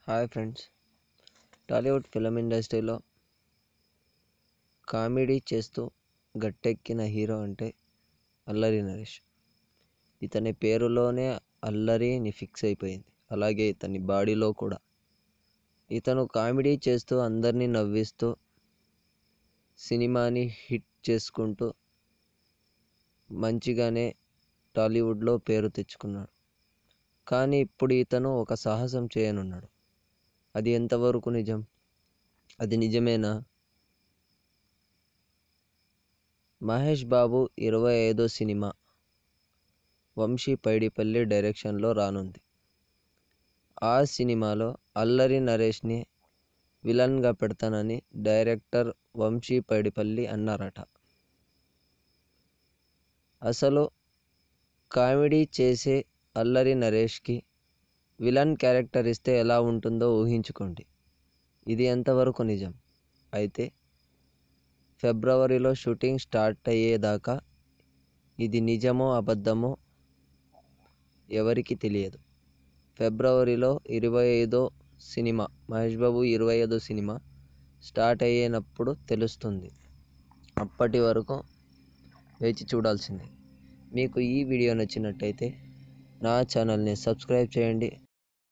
hi friends Tollywood film ఇండస్ట్రీలో comedy చేస్తూ గట్టెక్కిన హీరో అంటే అల్లరి నరేష్ ఇతని పేరులోనే అల్లరిని ఫిక్స్ అయిపోయింది అలాగే ఇతని బాడీలో కూడా ఇతను కామెడీ చేస్తూ అందరినీ నవ్విస్తూ సినిమాని హిట్ చేసుకుంటూ మంచిగానే టాలీవుడ్లో పేరు తెచ్చుకున్నాడు కానీ ఇప్పుడు ఇతను ఒక సాహసం చేయనున్నాడు అది ఎంతవరకు నిజం అది నిజమేనా మహేష్ బాబు ఇరవై ఐదో సినిమా వంశీ పైడిపల్లి డైరెక్షన్లో రానుంది ఆ సినిమాలో అల్లరి నరేష్ని విలన్గా పెడతానని డైరెక్టర్ వంశీ పైడిపల్లి అన్నారట అసలు కామెడీ చేసే అల్లరి నరేష్కి విలన్ క్యారెక్టర్ ఇస్తే ఎలా ఉంటుందో ఊహించుకోండి ఇది ఎంతవరకు నిజం అయితే ఫిబ్రవరిలో షూటింగ్ స్టార్ట్ అయ్యేదాకా ఇది నిజమో అబద్ధమో ఎవరికి తెలియదు ఫిబ్రవరిలో ఇరవై ఐదో సినిమా మహేష్ బాబు ఇరవై ఐదో సినిమా స్టార్ట్ అయ్యేటప్పుడు తెలుస్తుంది అప్పటి వరకు వేచి చూడాల్సిందే మీకు ఈ వీడియో నచ్చినట్టయితే నా ఛానల్ని సబ్స్క్రైబ్ చేయండి